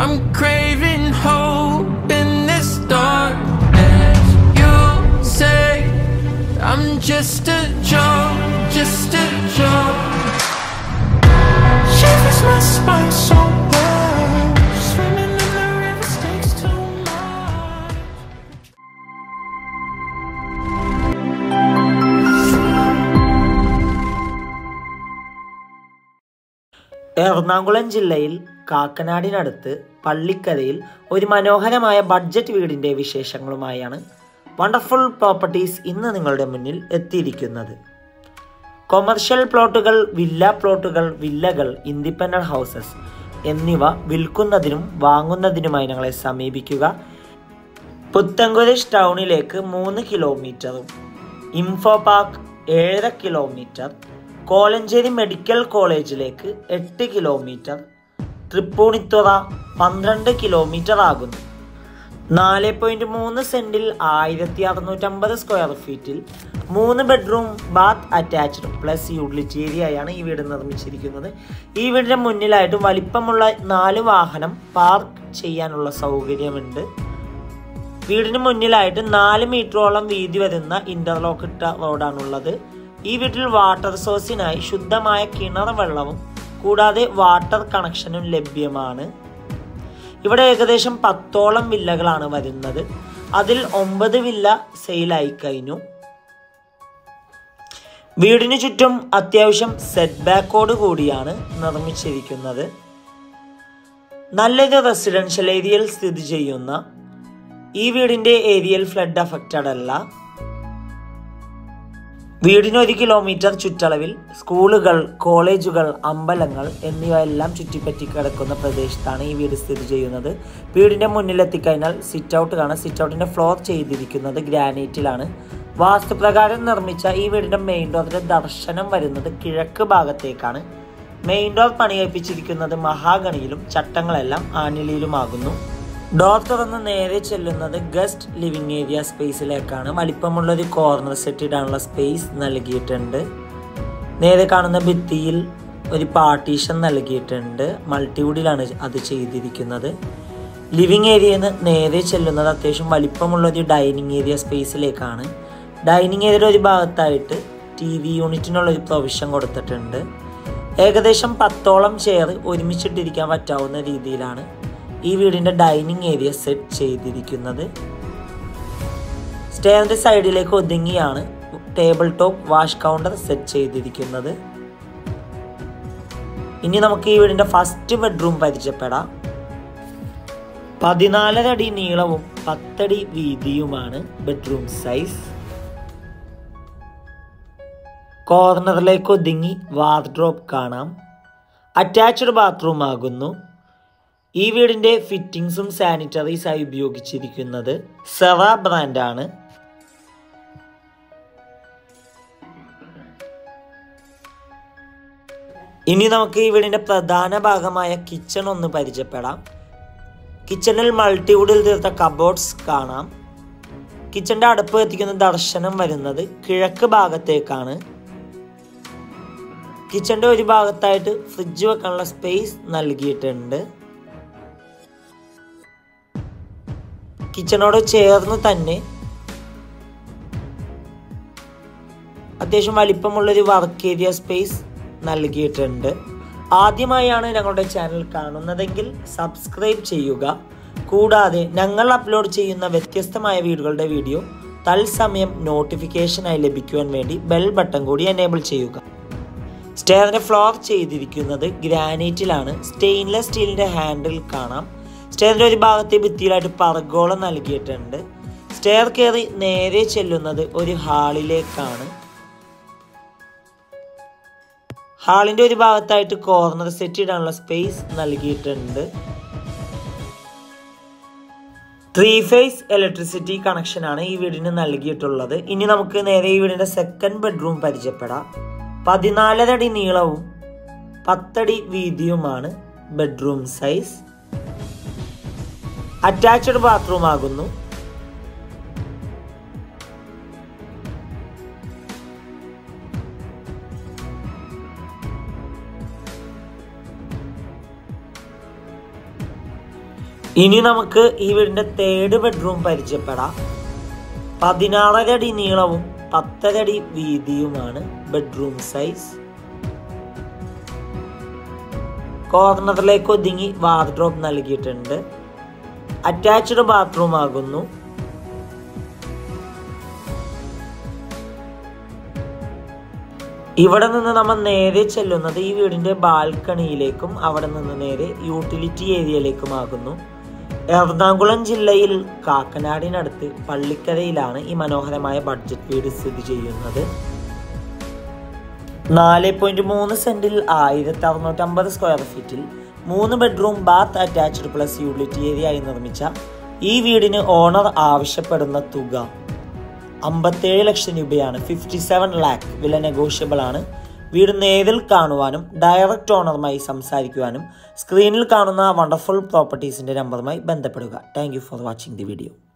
I'm craving hope in this darkness. You say I'm just a joke, just a joke. Shivers my spine so bad. Swimming in the river stakes too much. Ernakulam ജില്ലയിൽ കാക്കനാടിനടുത്ത് പള്ളിക്കരയിൽ ഒരു മനോഹരമായ budget വീടിൻ്റെ വിശേഷങ്ങളുമായാണ് wonderful properties ഇന്ന് നിങ്ങളുടെ മുന്നിൽ എത്തിയിരിക്കുന്നത് commercial പ്ലോട്ടുകൾ villa പ്ലോട്ടുകൾ വില്ലകൾ ഇൻഡിപെൻഡന്റ് ഹൗസസ് എന്നിവ വിൽക്കുന്നതിനും വാങ്ങുന്നതിനുമായി ഞങ്ങളെ സമീപിക്കുക പുത്തൻകുരിശ് ടൗണിലേക്ക് മൂന്ന് കിലോമീറ്ററും ഇൻഫോ പാർക്ക് ഏഴര കിലോമീറ്റർ കോലഞ്ചേരി മെഡിക്കൽ കോളേജിലേക്ക് എട്ട് കിലോമീറ്റർ തൃപ്പൂണിത്തുറ പന്ത്രണ്ട് കിലോമീറ്റർ ആകുന്നു നാല് പോയിന്റ് മൂന്ന് സെന്റിൽ ആയിരത്തി അറുന്നൂറ്റമ്പത് സ്ക്വയർ ഫീറ്റിൽ മൂന്ന് bedroom bath attached plus utility ഏരിയയാണ് ഈ വീട് നിർമ്മിച്ചിരിക്കുന്നത് ഈ വീടിന്റെ മുന്നിലായിട്ട് വലിപ്പമുള്ള നാല് വാഹനം പാർക്ക് ചെയ്യാനുള്ള സൗകര്യമുണ്ട് വീടിന് മുന്നിലായിട്ട് നാല് മീറ്ററോളം വീതി വരുന്ന ഇന്റർലോക്ക് ഇട്ട റോഡാണുള്ളത് ഈ വീട്ടിൽ വാട്ടർ സോഴ്സിനായി ശുദ്ധമായ കിണർ വെള്ളവും കൂടാതെ വാട്ടർ കണക്ഷനും ലഭ്യമാണ് ഇവിടെ ഏകദേശം പത്തോളം വില്ലകളാണ് വരുന്നത് അതിൽ ഒമ്പത് വില്ല സെയിലായി കഴിഞ്ഞു വീടിന് ചുറ്റും അത്യാവശ്യം സെറ്റ് ബാക്കോട് കൂടിയാണ് നിർമ്മിച്ചിരിക്കുന്നത് നല്ലൊരു റെസിഡൻഷ്യൽ ഏരിയയിൽ സ്ഥിതി ചെയ്യുന്ന ഈ വീടിന്റെ ഏരിയൽ ഫ്ലഡ് അഫക്റ്റഡ് അല്ല വീടിന് ഒരു കിലോമീറ്റർ ചുറ്റളവിൽ സ്കൂളുകൾ കോളേജുകൾ അമ്പലങ്ങൾ എന്നിവ എല്ലാം ചുറ്റിപ്പറ്റി കിടക്കുന്ന പ്രദേശത്താണ് ഈ വീട് സ്ഥിതി ചെയ്യുന്നത് വീടിന്റെ മുന്നിൽ എത്തിക്കഴിഞ്ഞാൽ സിറ്റ് ഔട്ട് കാണാം സിറ്റ് ഔട്ടിന്റെ ഫ്ലോർ ചെയ്തിരിക്കുന്നത് ഗ്രാനൈറ്റിലാണ് വാസ്തുപ്രകാരം നിർമ്മിച്ച ഈ വീടിന്റെ മെയിൻ ഡോറിന്റെ ദർശനം വരുന്നത് കിഴക്ക് ഭാഗത്തേക്കാണ് മെയിൻ ഡോർ പണികഴിപ്പിച്ചിരിക്കുന്നത് മഹാഗണിയിലും ചട്ടങ്ങളെല്ലാം ആനിലിയിലുമാകുന്നു ഡോർ തുറന്ന് നേരെ ചെല്ലുന്നത് ഗസ്റ്റ് ലിവിംഗ് ഏരിയ സ്പേസിലേക്കാണ് വലിപ്പമുള്ള ഒരു കോർണർ സെറ്റ് ഇടാനുള്ള സ്പേസ് നൽകിയിട്ടുണ്ട് നേരെ കാണുന്ന ഭിത്തിയിൽ ഒരു പാർട്ടീഷൻ നൽകിയിട്ടുണ്ട് മൾട്ടിവുഡിലാണ് അത് ചെയ്തിരിക്കുന്നത് ലിവിംഗ് ഏരിയയിൽ നിന്ന് നേരെ ചെല്ലുന്നത് അത്യാവശ്യം വലിപ്പമുള്ള ഒരു ഡൈനിങ് ഏരിയ സ്പേസിലേക്കാണ് ഡൈനിങ് ഏരിയയുടെ ഒരു ഭാഗത്തായിട്ട് ടി വി യൂണിറ്റിനുള്ള ഒരു പ്രൊവിഷൻ കൊടുത്തിട്ടുണ്ട് ഏകദേശം പത്തോളം ചെയർ ഒരുമിച്ചിട്ടിരിക്കാൻ പറ്റാവുന്ന രീതിയിലാണ് ഈ വീടിന്റെ ഡൈനിങ് ഏരിയ സെറ്റ് ചെയ്തിരിക്കുന്നത് സ്റ്റെയറിന്റെ സൈഡിലേക്ക് ഒതുങ്ങിയാണ് table top wash counter set ചെയ്തിരിക്കുന്നത് ഇനി നമുക്ക് ഈ വീടിന്റെ ഫസ്റ്റ് ബെഡ്റൂം പരിചയപ്പെടാം പതിനാലര അടി നീളവും പത്തടി വീതിയുമാണ് ബെഡ്റൂം സൈസ് കോർണറിലേക്ക് ഒതുങ്ങി വാർഡ്രോബ് കാണാം അറ്റാച്ച്ഡ് ബാത്റൂം ആകുന്നു ഈ വീടിന്റെ ഫിറ്റിംഗ്സും സാനിറ്ററീസായി ഉപയോഗിച്ചിരിക്കുന്നത് സെറ ബ്രാൻഡാണ് ഇനി നമുക്ക് ഈ വീടിന്റെ പ്രധാന ഭാഗമായ കിച്ചൺ ഒന്ന് പരിചയപ്പെടാം കിച്ചണിൽ മൾട്ടിവുഡിൽ തീർത്ത കബോർഡ്സ് കാണാം കിച്ചന്റെ അടുപ്പ് എത്തിക്കുന്ന ദർശനം വരുന്നത് കിഴക്ക് ഭാഗത്തേക്കാണ് കിച്ചന്റെ ഒരു ഭാഗത്തായിട്ട് ഫ്രിഡ്ജ് വെക്കാനുള്ള സ്പേസ് നൽകിയിട്ടുണ്ട് കിച്ചണോട് ചേർന്ന് തന്നെ അത്യാവശ്യം വലിപ്പമുള്ളൊരു വർക്ക് ഏരിയ സ്പേസ് നൽകിയിട്ടുണ്ട് ആദ്യമായാണ് ഞങ്ങളുടെ ചാനൽ കാണുന്നതെങ്കിൽ സബ്സ്ക്രൈബ് ചെയ്യുക കൂടാതെ ഞങ്ങൾ അപ്ലോഡ് ചെയ്യുന്ന വ്യത്യസ്തമായ വീടുകളുടെ വീഡിയോ തത്സമയം നോട്ടിഫിക്കേഷനായി ലഭിക്കുവാൻ വേണ്ടി ബെൽ ബട്ടൺ കൂടി എനേബിൾ ചെയ്യുക സ്റ്റെയറിന്റെ ഫ്ലോർ ചെയ്തിരിക്കുന്നത് ഗ്രാനൈറ്റിലാണ് സ്റ്റെയിൻലെസ് സ്റ്റീലിന്റെ ഹാൻഡിൽ കാണാം സ്റ്റെയറിന്റെ ഒരു ഭാഗത്തെ ഭിത്തിയിലായിട്ട് പറഗോളം നൽകിയിട്ടുണ്ട് സ്റ്റെയർ കയറി നേരെ ചെല്ലുന്നത് ഒരു ഹാളിലേക്കാണ് ഹാളിന്റെ ഒരു ഭാഗത്തായിട്ട് കോർണർ സെറ്റ് ഇടാനുള്ള സ്പേസ് നൽകിയിട്ടുണ്ട് ത്രീ ഫേസ് ഇലക്ട്രിസിറ്റി കണക്ഷനാണ് ഈ വീടിന് നൽകിയിട്ടുള്ളത് ഇനി നമുക്ക് നേരെ ഈ വീടിന്റെ സെക്കൻഡ് ബെഡ്റൂം പരിചയപ്പെടാം പതിനാലര അടി നീളവും പത്തടി വീതിയുമാണ് ബെഡ്റൂം സൈസ് അറ്റാച്ച്ഡ് ബാത്റൂം ആകുന്നു ഇനി നമുക്ക് ഈ വീടിന്റെ തേർഡ് ബെഡ്റൂം പരിചയപ്പെടാം പതിനാറര അടി നീളവും പത്തര അടി വീതിയുമാണ് ബെഡ്റൂം സൈസ് കോർണറിലേക്ക് ഒതുങ്ങി വാർഡ്രോബ് നൽകിയിട്ടുണ്ട് അറ്റാച്ച്ഡ് ബാത്റൂം ആകുന്നു ഇവിടെ നിന്ന് നമ്മൾ നേരെ ചെല്ലുന്നത് ഈ വീടിന്റെ ബാൽക്കണിയിലേക്കും അവിടെ നിന്ന് നേരെ യൂട്ടിലിറ്റി ഏരിയയിലേക്കുമാകുന്നു എറണാകുളം ജില്ലയിൽ കാക്കനാടിനടുത്ത് പള്ളിക്കരയിലാണ് ഈ മനോഹരമായ ബഡ്ജറ്റ് വീട് സ്ഥിതി ചെയ്യുന്നത് നാല് പോയിന്റ് മൂന്ന് സെന്റിൽ ആയിരത്തി അറുന്നൂറ്റമ്പത് സ്ക്വയർ ഫീറ്റിൽ മൂന്ന് bedroom bath attached plus utility area ആയി നിർമ്മിച്ച ഈ വീടിന് ഓണർ ആവശ്യപ്പെടുന്ന തുക അമ്പത്തേഴ് ലക്ഷം രൂപയാണ് ഫിഫ്റ്റി സെവൻ ലാക്ക് വില നെഗോഷ്യബിൾ ആണ് വീട് നേരിൽ കാണുവാനും ഡയറക്റ്റ് ഓണറുമായി സംസാരിക്കുവാനും സ്ക്രീനിൽ കാണുന്ന വണ്ടർഫുൾ പ്രോപ്പർട്ടീസിന്റെ നമ്പറുമായി ബന്ധപ്പെടുക thank you for watching the video